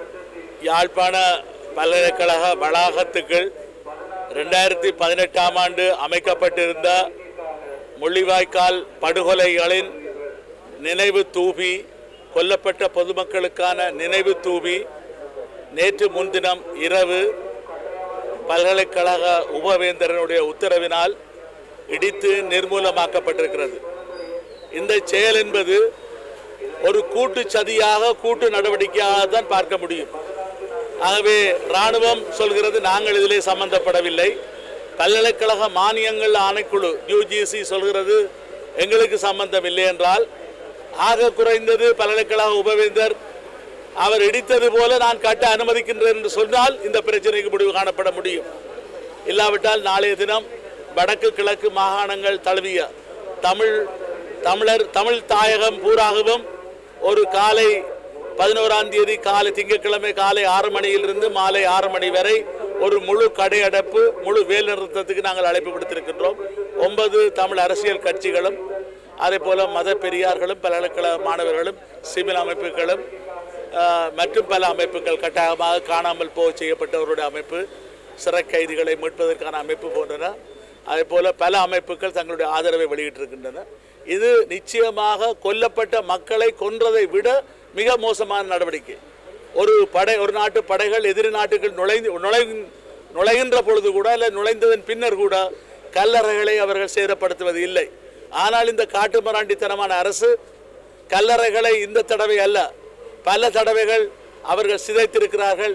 யாழ்ப்பாண பல்கலைக்கழக வளாகத்துக்குள் ரெண்டாயிரத்தி பதினெட்டாம் ஆண்டு அமைக்கப்பட்டிருந்த முள்ளிவாய்க்கால் படுகொலைகளின் நினைவு தூபி கொல்லப்பட்ட பொதுமக்களுக்கான நினைவு தூபி நேற்று முன்தினம் இரவு பல்கலைக்கழக உபவேந்தரனுடைய உத்தரவினால் இடித்து நிர்மூலமாக்கப்பட்டிருக்கிறது இந்த செயல் என்பது ஒரு கூட்டு சதியாக கூட்டு நடவடிக்கையாக தான் பார்க்க முடியும் ஆகவே இராணுவம் சொல்கிறது நாங்கள் இதிலே சம்பந்தப்படவில்லை பல்கலைக்கழக மானியங்கள் ஆணைக்குழு யூஜிசி சொல்கிறது எங்களுக்கு சம்பந்தம் இல்லை என்றால் ஆக குறைந்தது பல்கலைக்கழக உபவேந்தர் அவர் இடித்தது போல நான் கட்ட அனுமதிக்கின்றேன் என்று சொன்னால் இந்த பிரச்சனைக்கு முடிவு காணப்பட முடியும் இல்லாவிட்டால் நாளைய தினம் வடக்கு கிழக்கு மாகாணங்கள் தழுவிய தமிழ் தமிழர் தமிழ் தாயகம் பூராகவும் ஒரு காலை பதினோராம் தேதி காலை திங்கட்கிழமை காலை ஆறு மணியிலிருந்து மாலை ஆறு மணி வரை ஒரு முழு கடையடைப்பு முழு வேல் நிறுத்தத்துக்கு நாங்கள் அழைப்பு விடுத்திருக்கின்றோம் ஒன்பது தமிழ் அரசியல் கட்சிகளும் அதே போல மத பெரியார்களும் பல்கலைக்கழக மாணவர்களும் சிவில் அமைப்புகளும் ஆஹ், மற்றும் பல அமைப்புகள் கட்டாயமாக காணாமல் போக செய்யப்பட்டவருடைய அமைப்பு சிறை கைதிகளை மீட்பதற்கான அமைப்பு போன்றன அதே போல பல அமைப்புகள் தங்களுடைய ஆதரவை வெளியிட்டிருக்கின்றன இது நிச்சயமாக கொல்லப்பட்ட மக்களை கொன்றதை விட மிக மோசமான நடவடிக்கை ஒரு படை ஒரு நாட்டு படைகள் எதிரி நாட்டுகள் நுழைந்து நுழை நுழைகின்ற பொழுது கூட இல்லை நுழைந்ததன் பின்னர் கூட கல்லறைகளை அவர்கள் சேதப்படுத்துவது இல்லை ஆனால் இந்த காட்டுமராண்டித்தனமான அரசு கல்லறைகளை இந்த தடவை அல்ல பல தடவைகள் அவர்கள் சிதைத்திருக்கிறார்கள்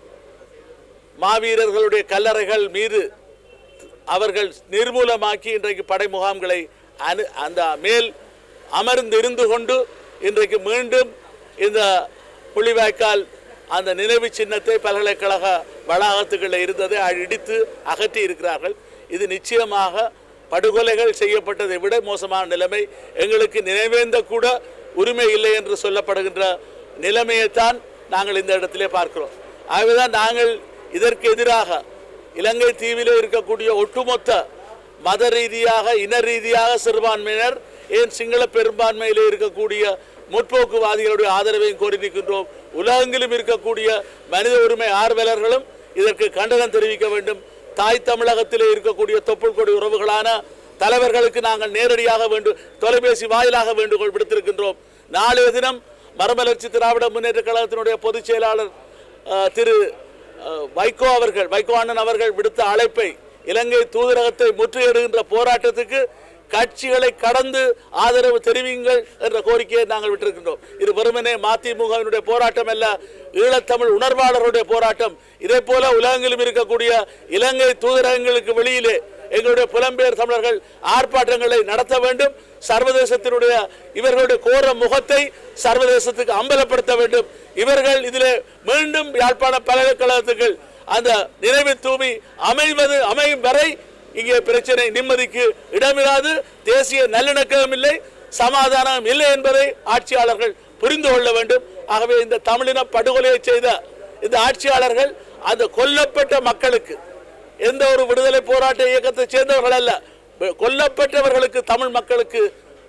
மாவீரர்களுடைய கல்லறைகள் மீது அவர்கள் நிர்மூலமாக்கி இன்றைக்கு படை முகாம்களை அனு அந்த மேல் அமர்ந்து இருந்து கொண்டு இன்றைக்கு மீண்டும் இந்த புலிவாய்க்கால் அந்த நினைவு சின்னத்தை பல்கலைக்கழக வளாகத்துகளில் இருந்ததை இடித்து அகற்றி இருக்கிறார்கள் இது நிச்சயமாக படுகொலைகள் செய்யப்பட்டதை விட மோசமான நிலைமை எங்களுக்கு நினைவேந்த கூட உரிமை இல்லை என்று சொல்லப்படுகின்ற நிலைமையைத்தான் நாங்கள் இந்த இடத்திலே பார்க்கிறோம் ஆகவேதான் நாங்கள் இதற்கு எதிராக இலங்கை தீவிலே இருக்கக்கூடிய ஒட்டுமொத்த மத ரீதியாக இன ரீதியாக சிறுபான்மையினர் ஏன் சிங்கள பெரும்பான்மையிலே இருக்கக்கூடிய முற்போக்குவாதிகளுடைய ஆதரவையும் கோரி நிற்கின்றோம் உலகெங்கிலும் இருக்கக்கூடிய மனித உரிமை ஆர்வலர்களும் இதற்கு கண்டனம் தெரிவிக்க வேண்டும் தாய் தமிழகத்திலே இருக்கக்கூடிய தொப்புள் கொடி உறவுகளான தலைவர்களுக்கு நாங்கள் நேரடியாக வேண்டு தொலைபேசி வாயிலாக வேண்டுகோள் விடுத்திருக்கின்றோம் நாளைய தினம் மறுமலர்ச்சி திராவிட முன்னேற்ற கழகத்தினுடைய பொதுச் செயலாளர் அஹ், திரு அஹ், வைகோ அவர்கள் வைகோ அண்ணன் அவர்கள் விடுத்த அழைப்பை இலங்கை தூதரகத்தை முற்றுகையிடுகின்ற போராட்டத்துக்கு கட்சிகளை கடந்து ஆதரவு தெரிவிங்கள் என்ற கோரிக்கையை நாங்கள் விட்டிருக்கின்றோம் இது வெறுமனே மதிமுகவினுடைய போராட்டம் அல்ல ஈழத்தமிழ் உணர்வாளர்களுடைய போராட்டம் இதே போல உலகங்களிலும் இருக்கக்கூடிய இலங்கை தூதரகங்களுக்கு வெளியிலே எங்களுடைய புலம்பெயர் தமிழர்கள் ஆர்ப்பாட்டங்களை நடத்த வேண்டும் சர்வதேசத்தினுடைய இவர்களுடைய கோர முகத்தை சர்வதேசத்துக்கு அம்பலப்படுத்த வேண்டும் இவர்கள் இதிலே மீண்டும் யாழ்ப்பாண பல்கலைக்கழகத்துக்கு அந்த நினைவு தூவி அமைவது அமையும் வரை இங்கே பிரச்சனை நிம்மதிக்கு இடமில்லாது தேசிய நல்லிணக்கம் இல்லை சமாதானம் இல்லை என்பதை ஆட்சியாளர்கள் புரிந்து கொள்ள வேண்டும் ஆகவே இந்த தமிழின படுகொலையை செய்த இந்த ஆட்சியாளர்கள் அந்த கொல்லப்பட்ட மக்களுக்கு எந்த ஒரு விடுதலை போராட்ட இயக்கத்தை சேர்ந்தவர்கள் அல்ல கொல்லப்பட்டவர்களுக்கு தமிழ் மக்களுக்கு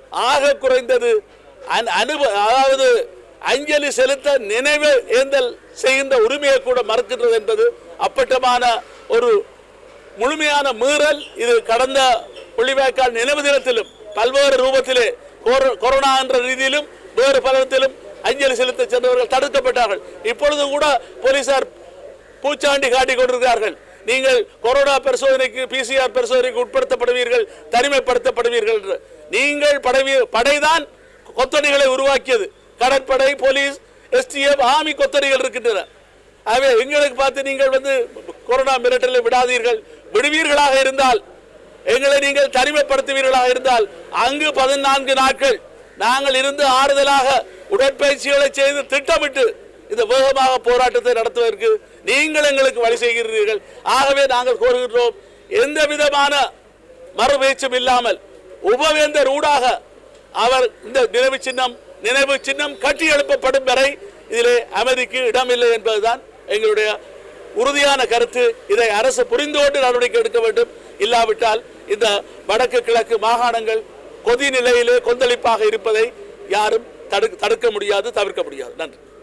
ஆக குறைந்தது அன்- அனுப அதாவது அஞ்சலி செலுத்த நினைவு ஏந்தல் செய்கின்ற உரிமையை கூட மறுக்கின்றது என்பது அப்பட்டமான ஒரு முழுமையான மீறல் இது கடந்த புள்ளிவாய்க்கால் நினைவு தினத்திலும் பல்வேறு ரூபத்திலே கொர- கொரோனா என்ற ரீதியிலும் வேறு பலத்திலும் அஞ்சலி செலுத்த சென்றவர்கள் தடுக்கப்பட்டார்கள் இப்பொழுது கூட போலீசார் பூச்சாண்டி காட்டிக் கொண்டிருக்கிறார்கள் நீங்கள் கொரோனா பரிசோதனைக்கு பிசிஆர் பரிசோதனைக்கு உட்படுத்தப்படுவீர்கள் தனிமைப்படுத்தப்படுவீர்கள் என்று நீங்கள் படை படைதான் கொத்தடிகளை உருவாக்கியது கடற்படை போலீஸ் எஸ்டிஎஃப் ஆமி கொத்தடிகள் இருக்கின்றன ஆகவே எங்களுக்கு பார்த்து நீங்கள் வந்து கொரோனா மிரட்டலை விடாதீர்கள் விடுவீர்களாக இருந்தால் எங்களை நீங்கள் தனிமைப்படுத்துவீர்களாக இருந்தால் அங்கு பதினான்கு நாட்கள் நாங்கள் இருந்து ஆறுதலாக உடற்பயிற்சிகளை செய்து திட்டமிட்டு இந்த வேகமாக போராட்டத்தை நடத்துவதற்கு நீங்கள் எங்களுக்கு வழி செய்கிறீர்கள் ஆகவே நாங்கள் கோருகின்றோம் எந்த விதமான மறுபேச்சும் இல்லாமல் உபவேந்தர் ஊடாக அவர் இந்த நினைவு சின்னம் நினைவு சின்னம் கட்டி எழுப்பப்படும் வரை இதிலே அமைதிக்கு இடமில்லை என்பதுதான் எங்களுடைய உறுதியான கருத்து இதை அரசு புரிந்து கொண்டு நடவடிக்கை எடுக்க வேண்டும் இல்லாவிட்டால் இந்த வடக்கு கிழக்கு மாகாணங்கள் கொதி நிலையிலே கொந்தளிப்பாக இருப்பதை யாரும் தடுக்க தடுக்க முடியாது தவிர்க்க முடியாது நன்றி